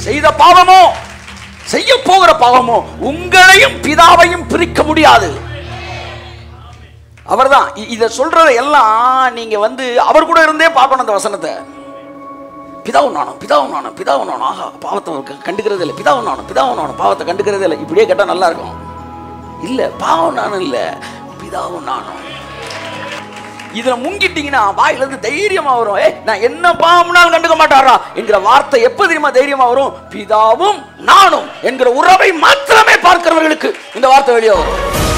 செய்த பாவமோ செய்ய போகிற பாவமோ உங்களையும் பிதாவையும் பிரிக்க முடியாது அவர்தான் இ- இத சொல்றத எல்லாம் நீங்க வந்து அவர் கூட இருந்தே பார்க்கணும் அந்த வசனத்தை பிதாவும் நானும் பிதாவும் நானும் பிதாவும் நானும் ஆஹா பாவத்தை அவர் க- கண்டுக்கிறதே இல்லை பிதாவும் நானும் பிதாவும் நானும் பாவத்தை கண்டுக்கிறதே இல்லை இப்படியே கேட்டா நல்லா இருக்கும் இல்ல பாவம் நானும் இல்ல பிதாவும் நானும் இதுல முங்கிட்டீங்கன்னா வாயில இருந்து தைரியமா வரும் ஏ நான் என்ன பாவம்னாலும் கண்டுக்க மாட்டாரா என்கிற வார்த்தை எப்ப தெரியுமா தைரியமா வரும் பிதாவும் நானும் என்கிற உறவை மாத்திரமே பார்க்கிறவர்களுக்கு இந்த வார்த்தை வெளியே வரும்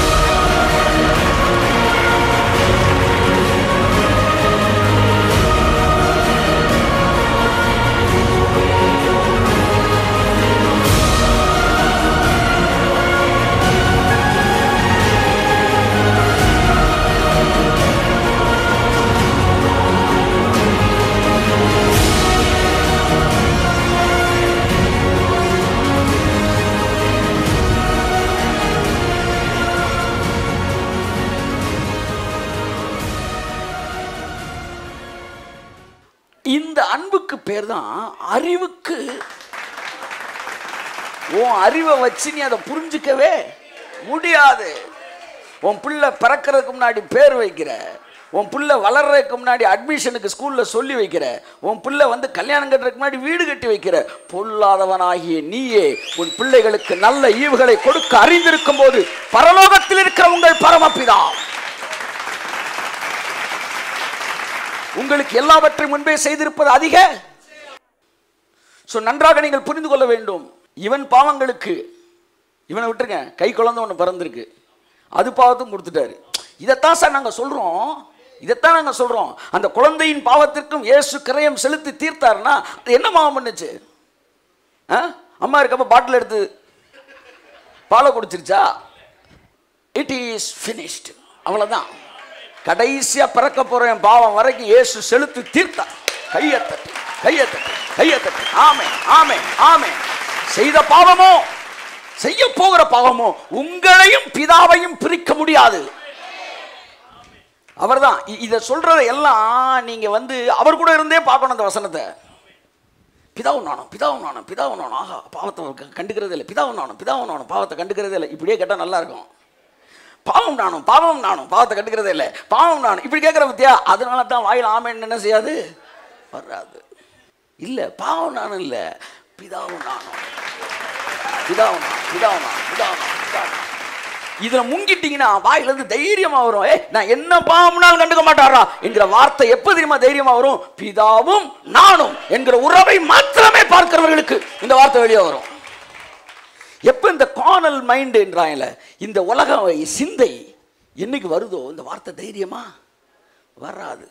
இந்த அன்புக்கு பேர் தான் அறிவுக்கு உன் அறிவை வச்சு நீ அதை புரிஞ்சுக்கவே முடியாது உன் பிள்ளை பிறக்கிறதுக்கு முன்னாடி பேர் வைக்கிற உன் பிள்ளை வளர்றதுக்கு முன்னாடி அட்மிஷனுக்கு ஸ்கூலில் சொல்லி வைக்கிற உன் பிள்ளை வந்து கல்யாணம் கட்டுறதுக்கு முன்னாடி வீடு கட்டி வைக்கிற பொல்லாதவனாகிய நீயே உன் பிள்ளைகளுக்கு நல்ல ஈவுகளை கொடுக்க அறிந்திருக்கும் போது பரலோகத்தில் இருக்கிற உங்கள் பரமபிதா உங்களுக்கு எல்லாவற்றையும் முன்பே செய்திருப்பது அதிக ஸோ நன்றாக நீங்கள் புரிந்து கொள்ள வேண்டும் இவன் பாவங்களுக்கு இவனை விட்டுருங்க கை குழந்தை ஒன்று பிறந்திருக்கு அது பாவத்தும் கொடுத்துட்டாரு இதைத்தான் சார் நாங்கள் சொல்கிறோம் இதைத்தான் நாங்கள் சொல்கிறோம் அந்த குழந்தையின் பாவத்திற்கும் இயேசு கிரயம் செலுத்தி தீர்த்தாருன்னா அது என்ன பாவம் பண்ணுச்சு ஆ அம்மா இருக்கப்ப பாட்டில் எடுத்து பாலை குடிச்சிருச்சா இட் இஸ் finished அவ்வளவுதான் கடைசியா பிறக்க போற என் பாவம் வரைக்கும் இயேசு செலுத்தி தீர்த்தார் கையை தட்டி கையை தட்டி கையை தட்டி ஆமே ஆமே ஆமே செய்த பாவமோ செய்ய போகிற பாவமோ உங்களையும் பிதாவையும் பிரிக்க முடியாது அவர்தான் இ- இத சொல்றத எல்லாம் நீங்க வந்து அவர் கூட இருந்தே பார்க்கணும் அந்த வசனத்தை பிதாவும் நானும் பிதாவும் நானும் பிதாவும் நானும் ஆஹா பாவத்தை அவர் க- கண்டுக்கிறதே இல்லை பிதாவும் நானும் பிதாவும் நானும் பாவத்தை கண்டுக்கிறதே இல்லை இப்படியே கேட்டால் நல்லா இருக்கும் பாவம் நானும் பாவம் நானும் பாவத்தை கண்டுக்கிறதே இல்லை பாவம் நானும் இப்படி கேட்குற பத்தியா அதனால தான் வாயில் ஆமைன்னு என்ன செய்யாது வராது இல்லை பாவம் நானும் இல்லை பிதாவும் நானும் பிதாவும் நானும் பிதாவும் நானும் பிதாவும் நானும் பிதாவும் நானும் இதுல முங்கிட்டீங்கன்னா வாயில இருந்து தைரியமா வரும் ஏ நான் என்ன பாவம்னாலும் கண்டுக்க மாட்டாரா என்கிற வார்த்தை எப்ப தெரியுமா தைரியமா வரும் பிதாவும் நானும் என்கிற உறவை மாத்திரமே பார்க்கிறவர்களுக்கு இந்த வார்த்தை வெளியே வரும் எப்ப இந்த கானல் மைண்ட் என்றாங்கல இந்த உலக சிந்தை என்னைக்கு வருதோ இந்த வார்த்தை தைரியமா வராது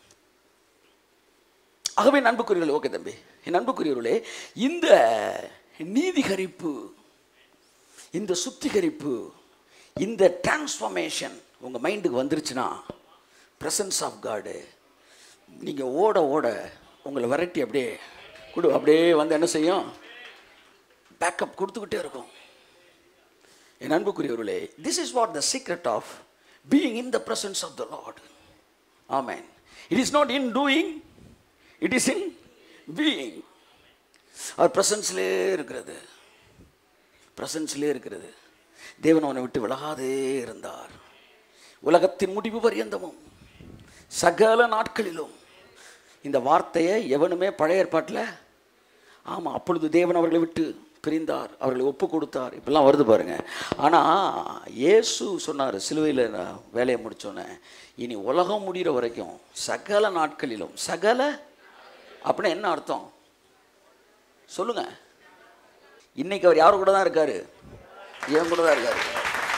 ஆகவே நண்புக்குரியவர்களே ஓகே தம்பி என் நண்புக்குரியவர்களே இந்த நீதிகரிப்பு இந்த சுத்திகரிப்பு இந்த டிரான்ஸ்ஃபர்மேஷன் உங்கள் மைண்டுக்கு வந்துருச்சுன்னா பிரசன்ஸ் ஆஃப் காடு நீங்கள் ஓட ஓட உங்களை விரட்டி அப்படியே கொடு அப்படியே வந்து என்ன செய்யும் பேக்கப் கொடுத்துக்கிட்டே இருக்கும் என் அன்புக்குரியவர்களே this is what the secret of being in the presence of the Lord amen it is not in doing it is in being அவர் பிரசன்ஸ்லேயே இருக்கிறது பிரசன்ஸ்லேயே இருக்கிறது தேவன் அவனை விட்டு விலகாதே இருந்தார் உலகத்தின் முடிவு பரியந்தமும் சகல நாட்களிலும் இந்த வார்த்தையை எவனுமே பழைய ஏற்பாட்டில் ஆமாம் அப்பொழுது தேவன் அவர்களை விட்டு பிரிந்தார் அவர்களை ஒப்பு கொடுத்தார் இப்படிலாம் வருது பாருங்க ஆனால் இயேசு சொன்னார் சிலுவையில் நான் வேலையை முடித்தோன்னே இனி உலகம் முடிகிற வரைக்கும் சகல நாட்களிலும் சகல அப்படின்னா என்ன அர்த்தம் சொல்லுங்க இன்னைக்கு அவர் யார் கூட தான் இருக்காரு என் கூட தான் இருக்காரு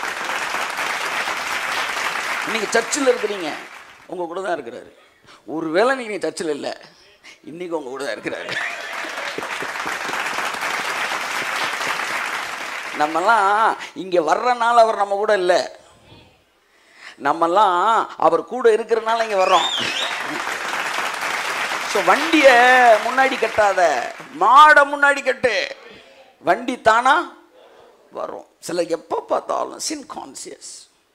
இன்னைக்கு சர்ச்சில் இருக்கிறீங்க உங்க கூட தான் இருக்கிறாரு ஒருவேளை நீங்க சர்ச்சில் இல்லை இன்னைக்கு உங்க கூட தான் இருக்கிறாரு நம்மலாம் இங்க வர்றனால அவர் நம்ம கூட இல்லை நம்மலாம் அவர் கூட இருக்கிறனால இங்க வர்றோம் ஸோ வண்டியை முன்னாடி கட்டாத மாடை முன்னாடி கட்டு வண்டி தானா வரும் சில எப்போ பார்த்தாலும் சின் கான்சியஸ்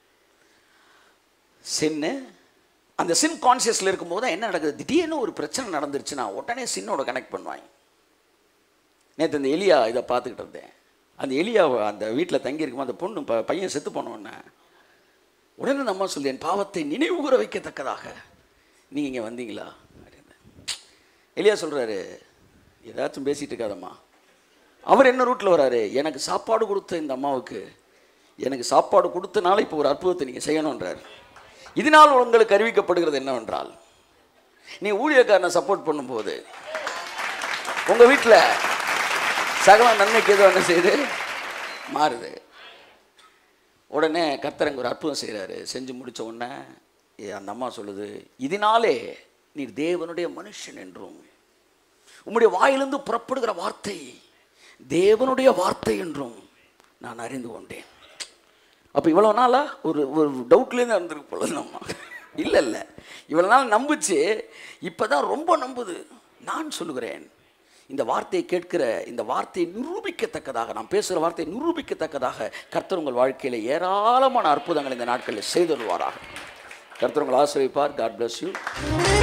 சின்னு அந்த சின் கான்சியஸில் இருக்கும்போது தான் என்ன நடக்குது திடீர்னு ஒரு பிரச்சனை நடந்துருச்சுன்னா உடனே சின்னோட கனெக்ட் பண்ணுவாங்க நேற்று இந்த எலியா இதை பார்த்துக்கிட்டு இருந்தேன் அந்த எலியா அந்த வீட்டில் தங்கியிருக்கும் அந்த பொண்ணு ப பையன் செத்து போனோடனே உடனே அந்த அம்மா சொல்லி என் பாவத்தை நினைவுகூர வைக்கத்தக்கதாக நீங்கள் இங்கே வந்தீங்களா அப்படின்னு எலியா சொல்கிறாரு ஏதாச்சும் பேசிகிட்டு இருக்காதம்மா அவர் என்ன ரூட்டில் வராரு எனக்கு சாப்பாடு கொடுத்த இந்த அம்மாவுக்கு எனக்கு சாப்பாடு கொடுத்தனால இப்போ ஒரு அற்புதத்தை நீங்கள் செய்யணுன்றார் இதனால் உங்களுக்கு அறிவிக்கப்படுகிறது என்னவென்றால் நீ ஊழியக்காரனை சப்போர்ட் பண்ணும்போது உங்கள் வீட்டில் சகல நன்மைக்கு ஏதோ என்ன செய்யுது மாறுது உடனே கர்த்தரங்க ஒரு அற்புதம் செய்கிறாரு செஞ்சு முடிச்ச உடனே ஏ, அந்த அம்மா சொல்லுது இதனாலே நீர் தேவனுடைய மனுஷன் என்றும் உம்முடைய வாயிலிருந்து புறப்படுகிற வார்த்தை தேவனுடைய வார்த்தை என்றும் நான் அறிந்து கொண்டேன் அப்போ இவ்வளோ நாளா ஒரு ஒரு டவுட்லேருந்து இருந்திருக்கு போல நம்ம இல்லை இல்லை இவ்வளோ நாள் நம்புச்சு இப்போ தான் ரொம்ப நம்புது நான் சொல்லுகிறேன் இந்த வார்த்தையை கேட்கிற இந்த வார்த்தையை நிரூபிக்கத்தக்கதாக நான் பேசுகிற வார்த்தையை நிரூபிக்கத்தக்கதாக கர்த்தர் உங்கள் வாழ்க்கையில் ஏராளமான அற்புதங்கள் இந்த நாட்களில் செய்தருவாராக கர்த்தர் உங்கள் ஆசிரியப்பார் காட் bless யூ